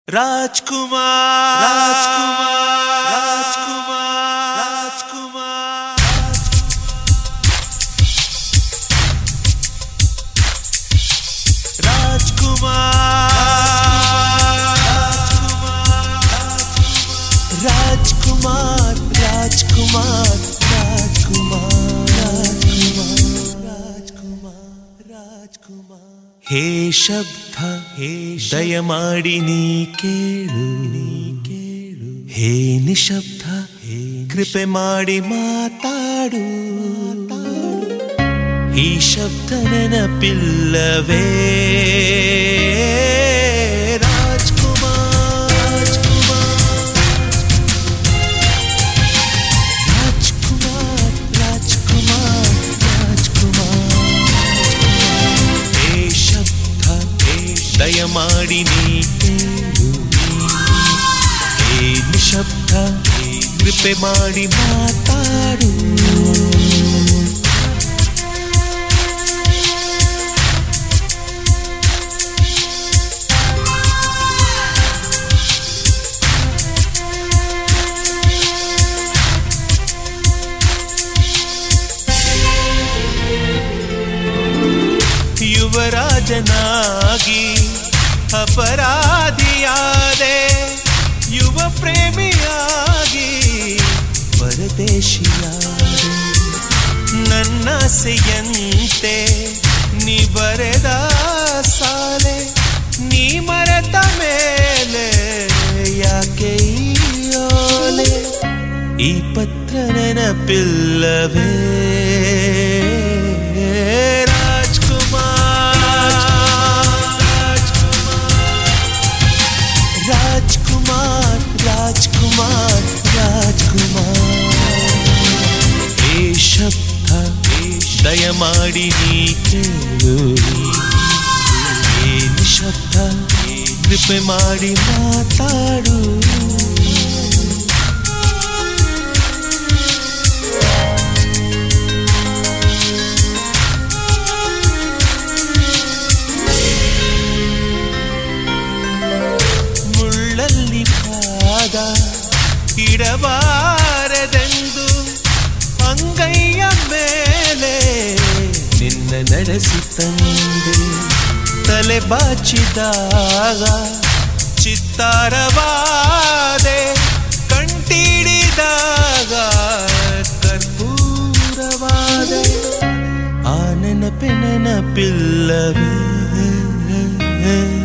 ರಾಜ್ಕುಮಾರ್ ರಾಜ್ಕುಮಾರ್ ರಾಜ್ಕುಮಾರ್ ರಾಜ್ಕುಮಾರ್ ರಾಜ್ಕುಮಾರ್ ರಾಜ್ಕುಮಾರ್ ರಾಜ್ಕುಮಾರ್ ರಾಜ್ಕುಮಾರ್ ರಾಜ್ಕುಮಾರ್ ರಾಜ್ಕುಮಾರ್ ಹೇ ಶಬ್ದ ಹೇ ದಯಮಾಡಿ ನೀ ಕೇಳು ನೀ ಕೇಳು ಹೇ ನಿಶಬ್ದ ಹೇ ಕೃಪೆ ಮಾಡಿ ಮಾತಾಡು ಈ ಶಬ್ದ ನೆನಪಿಲ್ಲವೇ ರಾಜ್ಕುಮಾರ್ ರಾಜ್ಕುಮಾರ್ ರಾಜ್ಕುಮಾರ್ ರಾಜ್ಕುಮಾರ್ ಹೇ ಶಬ್ದ ಹೇ ದಯಮಾಡಿ ನೀ ಕೇಳು ಹೇ ನಿಶಬ್ದ ಹೇ ಕೃಪೆ ಮಾಡಿ ಮಾತಾಡು ಯುವರಾಜನಾಗಿ ಅಪರಾಧಿಯಾದೆ ಯುವ ಪ್ರೇಮಿಯಾಗಿ ಪರದೇಶಿಯಾದೆ ನನ್ನಾಸೆಯಂತೆ ನೀ ಬರೆದ ಸಾಲೆ ನೀ ಮರೆತ ಮೇಲೆ ಯಾಕೆ ಈ ಓಲೆ ಈ ಪತ್ರ ನೆನಪಿಲ್ಲವೇ ರಾಜ್ಕುಮಾರ್ ರಾಜ್ಕುಮಾರ್ ರಾಜ್ಕುಮಾರ್ ಹೇ ಶಬ್ದ ಹೇ ದಯಮಾಡಿ ನೀ ಕೇಳು ಹೇ ನಿಶಬ್ದ ಹೇ ಕೃಪೆ ಮಾಡಿ ಮಾತಾಡು ಮುಳ್ಳಲ್ಲಿ ಪಾದ ಇಡಬಾರದೆಂದು ಅಂಗೈಯ ಮೇಲೆ ನಿನ್ನ ನಡೆಸಿ ತಂದೆ ತಲೆ ಬಾಚಿದಾಗ ಚಿತ್ತಾರವಾದೆ ಕಂಟಿಡಿದಾಗ ಕರ್ಪೂರವಾದೆ ಆ ನೆನಪೆ ನೆನಪಿಲ್ಲವೇ